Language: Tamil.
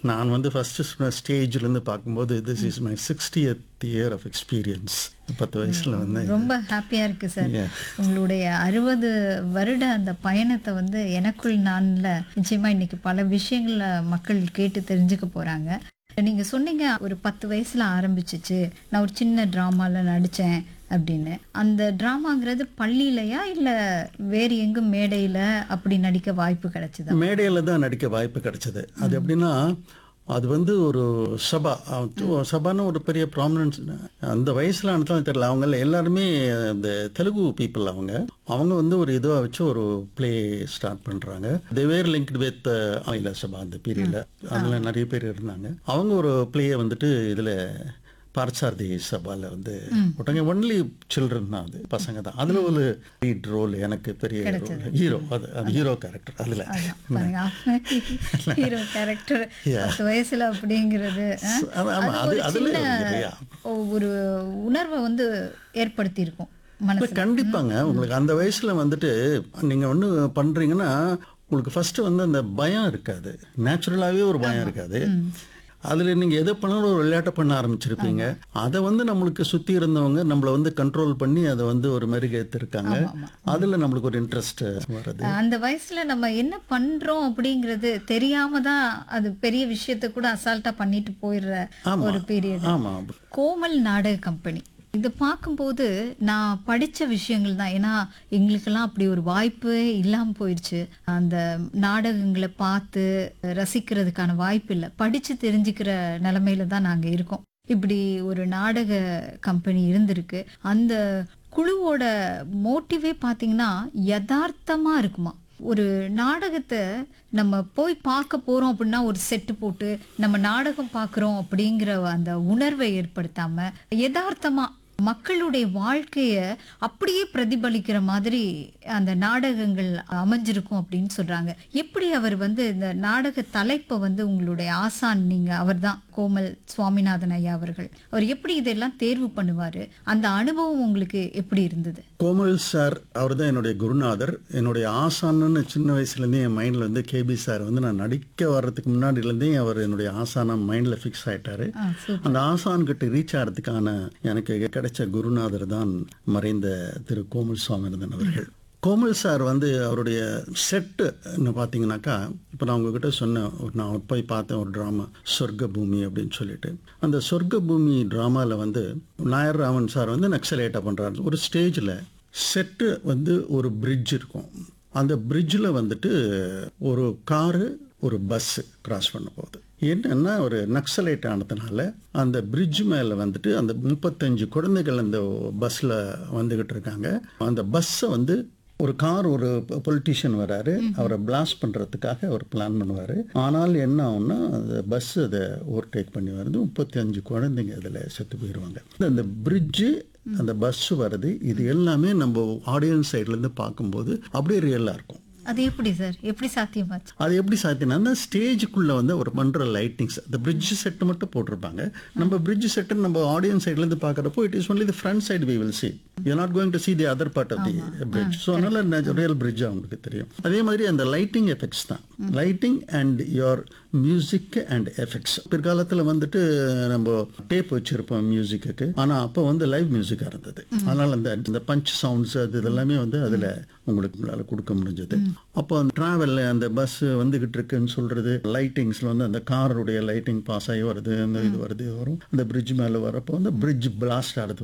நான் வந்து ஃபஸ்ட்டு ஸ்டேஜ்லேருந்து பார்க்கும்போது this is my sixtieth year of experience பத்து வயசில் வந்து ரொம்ப ஹாப்பியா இருக்கு சார் Yeah. உங்களுடைய அறுபது வருட அந்த பயணத்தை வந்து எனக்குள் நான்ல நிச்சயமா இன்னைக்கு பல விஷயங்கள மக்கள் கேட்டு தெரிஞ்சுக்க போறாங்க நீங்க சொன்னீங்க ஒரு பத்து வயசுல ஆரம்பிச்சிச்சு நான் ஒரு சின்ன டிராமால நடிச்சேன் அப்படின்னு அந்த டிராமாங்கிறது பள்ளியிலயா இல்ல வேறு எங்கும் மேடையில அப்படி நடிக்க வாய்ப்பு கிடைச்சதா மேடையில் தான் நடிக்க வாய்ப்பு கிடைச்சது அது எப்படின்னா அது வந்து ஒரு சபா அது சபான்னு ஒரு பெரிய ப்ராமினன்ஸ் அந்த வயசுல அனுத்தாலும் தெரியல அவங்க எல்லாருமே இந்த தெலுங்கு பீப்புள் அவங்க அவங்க வந்து ஒரு இதுவாக வச்சு ஒரு ப்ளே ஸ்டார்ட் பண்றாங்க தேவேர் லிங்க்டு வித் ஆயில சபா அந்த பீரியட்ல அதுல நிறைய பேர் இருந்தாங்க அவங்க ஒரு ப்ளேயை வந்துட்டு இதுல பார்ச்சார்தி சபால வந்து போட்டாங்க ஒன்லி சில்ட்ரன் தான் அது பசங்க தான் அதுல ஒரு லீட் ரோல் எனக்கு பெரிய ஹீரோ அது அது ஹீரோ கேரக்டர் அதுல ஹீரோ கேரக்டர் பத்து வயசுல அப்படிங்கிறது அஹ், ஆமா, ஆமா, அது அது- ஒரு அதுல சின்ன இல்லையா? ஒரு உணர்வை வந்து ஏற்படுத்தி இருக்கும் மனசு கண்டிப்பாங்க உங்களுக்கு அந்த வயசுல வந்துட்டு நீங்க ஒண்ணு பண்றீங்கன்னா உங்களுக்கு ஃபர்ஸ்ட் வந்து அந்த பயம் இருக்காது நேச்சுரலாவே ஒரு பயம் இருக்காது அதுல நீங்க எதை பண்ணாலும் ஒரு விளையாட்டை பண்ண ஆரம்பிச்சிருப்பீங்க அதை வந்து நம்மளுக்கு சுத்தி இருந்தவங்க நம்மள வந்து கண்ட்ரோல் பண்ணி அதை வந்து ஒரு மெருகேற்றிருக்காங்க அதுல நம்மளுக்கு ஒரு இன்ட்ரெஸ்ட் வருது அந்த வயசுல நம்ம என்ன பண்றோம் அப்படிங்கிறது தெரியாம தான் அது பெரிய விஷயத்தை கூட அசால்ட்டா பண்ணிட்டு போயிடுற ஆமா. ஒரு பீரியட் ஆமா கோமல் நாடக கம்பெனி இதை பார்க்கும்போது நான் படிச்ச விஷயங்கள் தான் ஏன்னா எங்களுக்கெல்லாம் அப்படி ஒரு வாய்ப்பு இல்லாமல் போயிடுச்சு அந்த நாடகங்களை பார்த்து ரசிக்கிறதுக்கான வாய்ப்பு இல்லை படித்து தெரிஞ்சுக்கிற நிலமையில தான் நாங்கள் இருக்கோம் இப்படி ஒரு நாடக கம்பெனி இருந்திருக்கு அந்த குழுவோட மோட்டிவே பார்த்தீங்கன்னா யதார்த்தமாக இருக்குமா ஒரு நாடகத்தை நம்ம போய் பார்க்க போறோம் அப்படின்னா ஒரு செட்டு போட்டு நம்ம நாடகம் பார்க்குறோம் அப்படிங்கிற அந்த உணர்வை ஏற்படுத்தாம யதார்த்தமா மக்களுடைய வாழ்க்கைய அப்படியே பிரதிபலிக்கிற மாதிரி அந்த நாடகங்கள் அமைஞ்சிருக்கும் அப்படின்னு சொல்றாங்க எப்படி அவர் வந்து இந்த நாடக தலைப்பை வந்து உங்களுடைய ஆசான் நீங்க அவர்தான் கோமல் சுவாமிநாதன் ஐயா அவர்கள் அவர் எப்படி இதெல்லாம் தேர்வு பண்ணுவாரு அந்த அனுபவம் உங்களுக்கு எப்படி இருந்தது கோமல் சார் அவர் தான் என்னுடைய குருநாதர் என்னுடைய ஆசான்னு சின்ன வயசுலேருந்தே என் மைண்டில் வந்து கேபி சார் வந்து நான் நடிக்க வர்றதுக்கு முன்னாடியிலேருந்தே அவர் என்னுடைய ஆசானா மைண்டில் ஃபிக்ஸ் ஆயிட்டாரு ஆ, சூப்பர். அந்த ஆசான் கிட்ட ரீச் ஆகிறதுக்கான எனக்கு கிடைச்ச குருநாதர் தான் மறைந்த திரு கோமல் சுவாமிநாதன் அவர்கள் கோமல் சார் வந்து அவருடைய செட்டு பார்த்தீங்கன்னாக்கா இப்போ நான் உங்ககிட்ட சொன்னேன் ஒரு நான் போய் பார்த்தேன் ஒரு ட்ராமா சொர்க்க பூமி அப்படின்னு சொல்லிட்டு அந்த சொர்க்க பூமி ட்ராமாவில் வந்து நாயர் ராமன் சார் வந்து நக்சலேட்டாக பண்ணுறாரு ஒரு ஸ்டேஜில் செட்டு வந்து ஒரு பிரிட்ஜ் இருக்கும் அந்த பிரிட்ஜில் வந்துட்டு ஒரு காரு ஒரு பஸ்ஸு கிராஸ் பண்ண போகுது என்னன்னா ஒரு நக்சலைட் ஆனதுனால அந்த பிரிட்ஜ் மேலே வந்துட்டு அந்த முப்பத்தஞ்சு குழந்தைகள் அந்த பஸ்ஸில் வந்துக்கிட்டு இருக்காங்க அந்த பஸ்ஸை வந்து ஒரு கார் ஒரு பொலிட்டீஷியன் வராரு அவரை பிளாஸ்ட் பண்ணுறதுக்காக அவர் பிளான் பண்ணுவார் ஆனால் என்ன ஆகும்னா அந்த பஸ் அதை ஓவர்டேக் பண்ணி வருது முப்பத்தி அஞ்சு குழந்தைங்க அதில் செத்து போயிடுவாங்க அந்த பிரிட்ஜு அந்த பஸ் வருது இது எல்லாமே நம்ம ஆடியன்ஸ் சைட்லேருந்து பார்க்கும்போது அப்படியே ரியலாக இருக்கும் அது எப்படி சார் எப்படி சாத்தியமாச்சு அது எப்படி சாத்தியம்னா அந்த ஸ்டேஜுக்குள்ள வந்து அவர் பண்ற லைட்டிங்ஸ் அந்த பிரிட்ஜ் செட் மட்டும் போட்டிருப்பாங்க நம்ம பிரிட்ஜ் செட்டு நம்ம ஆடியன்ஸ் சைட்ல இருந்து பார்க்கறப்போ it is only the front side we will see you not going to see the other part of the bridge so அதனால ரியல் பிரிட்ஜ் அவங்களுக்கு தெரியும் அதே மாதிரி அந்த லைட்டிங் எஃபெக்ட்ஸ் தான் lighting and your music and effects பிற்காலத்தில் வந்துட்டு நம்ம டேப் வச்சிருப்போம் மியூசிக்கு ஆனால் அப்போ வந்து லைவ் மியூசிக்காக இருந்தது அதனால அந்த இந்த பஞ்ச் சவுண்ட்ஸ் அது இதெல்லாமே வந்து அதில் உங்களுக்கு உங்களால் கொடுக்க முடிஞ்சது அப்போ அந்த டிராவலில் அந்த பஸ் வந்துகிட்டு இருக்குன்னு சொல்றது லைட்டிங்ஸ்ல வந்து அந்த காருடைய லைட்டிங் பாஸ் ஆகி வருது அந்த இது வருது இது வரும் அந்த பிரிட்ஜ் மேலே வரப்போ அந்த பிரிட்ஜ் பிளாஸ்ட் ஆகிறது